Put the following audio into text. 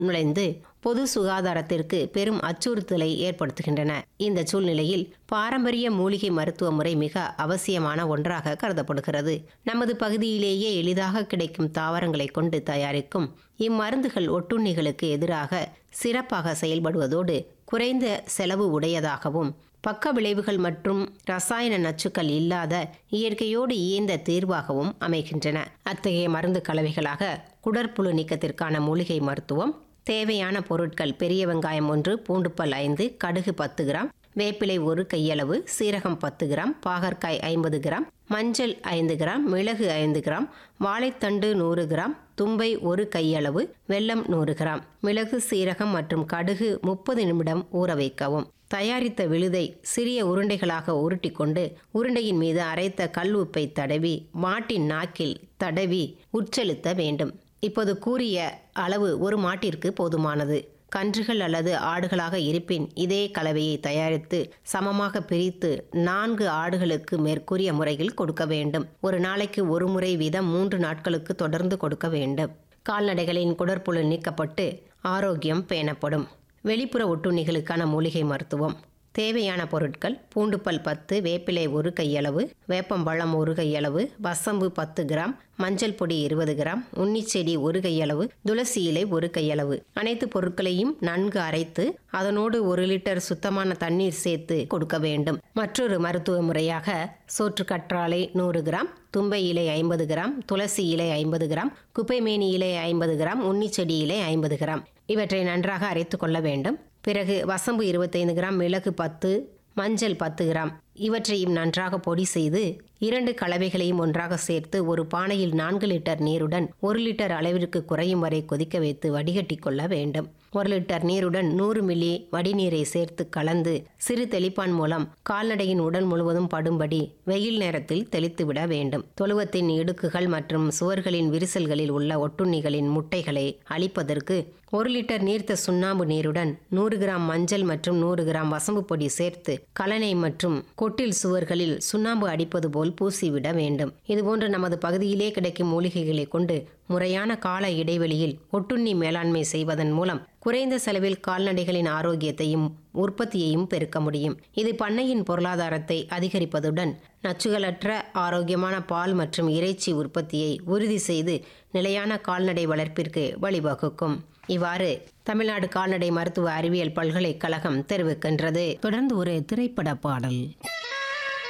நுழைந்து பொது சுகாதாரத்திற்கு பெரும் அச்சுறுத்தலை ஏற்படுத்துகின்றன இந்த சூழ்நிலையில் பாரம்பரிய மூலிகை மருத்துவ முறை மிக அவசியமான ஒன்றாக கருதப்படுகிறது நமது பகுதியிலேயே எளிதாக கிடைக்கும் தாவரங்களை கொண்டு தயாரிக்கும் இம்மருந்துகள் ஒட்டுண்ணிகளுக்கு எதிராக சிறப்பாக செயல்படுவதோடு குறைந்த செலவு உடையதாகவும் பக்க விளைவுகள் மற்றும் ரசாயன நச்சுக்கள் இல்லாத இயற்கையோடு இயந்த தீர்வாகவும் அமைகின்றன அத்தகைய மருந்து கலவைகளாக குடற்புழு நீக்கத்திற்கான மூலிகை மருத்துவம் தேவையான பொருட்கள் பெரிய வெங்காயம் ஒன்று பூண்டுப்பல் ஐந்து கடுகு பத்து கிராம் வேப்பிலை ஒரு கையளவு சீரகம் பத்து கிராம் பாகற்காய் ஐம்பது கிராம் மஞ்சள் ஐந்து கிராம் மிளகு ஐந்து கிராம் வாழைத்தண்டு நூறு கிராம் தும்பை ஒரு கையளவு வெல்லம் நூறு கிராம் மிளகு சீரகம் மற்றும் கடுகு முப்பது நிமிடம் ஊற வைக்கவும் தயாரித்த விழுதை சிறிய உருண்டைகளாக உருட்டி கொண்டு உருண்டையின் மீது அரைத்த கல் உப்பை தடவி மாட்டின் நாக்கில் தடவி உட்செலுத்த வேண்டும் இப்போது கூறிய அளவு ஒரு மாட்டிற்கு போதுமானது கன்றுகள் அல்லது ஆடுகளாக இருப்பின் இதே கலவையை தயாரித்து சமமாக பிரித்து நான்கு ஆடுகளுக்கு மேற்கூறிய முறையில் கொடுக்க வேண்டும் ஒரு நாளைக்கு ஒரு முறை வீதம் மூன்று நாட்களுக்கு தொடர்ந்து கொடுக்க வேண்டும் கால்நடைகளின் குடற்புழு நீக்கப்பட்டு ஆரோக்கியம் பேணப்படும் வெளிப்புற ஒட்டுண்ணிகளுக்கான மூலிகை மருத்துவம் தேவையான பொருட்கள் பூண்டுப்பல் பத்து வேப்பிலை ஒரு கையளவு வேப்பம்பழம் ஒரு கையளவு வசம்பு பத்து கிராம் மஞ்சள் பொடி இருபது கிராம் உன்னிச்செடி ஒரு கையளவு துளசி இலை ஒரு கையளவு அனைத்து பொருட்களையும் நன்கு அரைத்து அதனோடு ஒரு லிட்டர் சுத்தமான தண்ணீர் சேர்த்து கொடுக்க வேண்டும் மற்றொரு மருத்துவ முறையாக சோற்று கற்றாழை நூறு கிராம் தும்பை இலை ஐம்பது கிராம் துளசி இலை ஐம்பது கிராம் குப்பைமேனி இலை ஐம்பது கிராம் உன்னிச்செடி இலை ஐம்பது கிராம் இவற்றை நன்றாக அரைத்து கொள்ள வேண்டும் பிறகு வசம்பு இருபத்தைந்து கிராம் மிளகு பத்து மஞ்சள் பத்து கிராம் இவற்றையும் நன்றாக பொடி செய்து இரண்டு கலவைகளையும் ஒன்றாக சேர்த்து ஒரு பானையில் நான்கு லிட்டர் நீருடன் ஒரு லிட்டர் அளவிற்கு குறையும் வரை கொதிக்க வைத்து வடிகட்டி கொள்ள வேண்டும் ஒரு லிட்டர் நீருடன் நூறு மில்லி வடிநீரை சேர்த்து கலந்து சிறு தெளிப்பான் மூலம் கால்நடையின் உடல் முழுவதும் படும்படி வெயில் நேரத்தில் தெளித்து விட வேண்டும் தொழுவத்தின் இடுக்குகள் மற்றும் சுவர்களின் விரிசல்களில் உள்ள ஒட்டுண்ணிகளின் முட்டைகளை அழிப்பதற்கு ஒரு லிட்டர் நீர்த்த சுண்ணாம்பு நீருடன் நூறு கிராம் மஞ்சள் மற்றும் நூறு கிராம் வசம்பு பொடி சேர்த்து கலனை மற்றும் கொட்டில் சுவர்களில் சுண்ணாம்பு அடிப்பது போல் பூசிவிட வேண்டும் இதுபோன்று நமது பகுதியிலே கிடைக்கும் மூலிகைகளை கொண்டு முறையான கால இடைவெளியில் ஒட்டுண்ணி மேலாண்மை செய்வதன் மூலம் குறைந்த செலவில் கால்நடைகளின் ஆரோக்கியத்தையும் உற்பத்தியையும் பெருக்க முடியும் இது பண்ணையின் பொருளாதாரத்தை அதிகரிப்பதுடன் நச்சுகளற்ற ஆரோக்கியமான பால் மற்றும் இறைச்சி உற்பத்தியை உறுதி செய்து நிலையான கால்நடை வளர்ப்பிற்கு வழிவகுக்கும் இவ்வாறு தமிழ்நாடு கால்நடை மருத்துவ அறிவியல் பல்கலைக்கழகம் தெரிவிக்கின்றது தொடர்ந்து ஒரு திரைப்பட பாடல்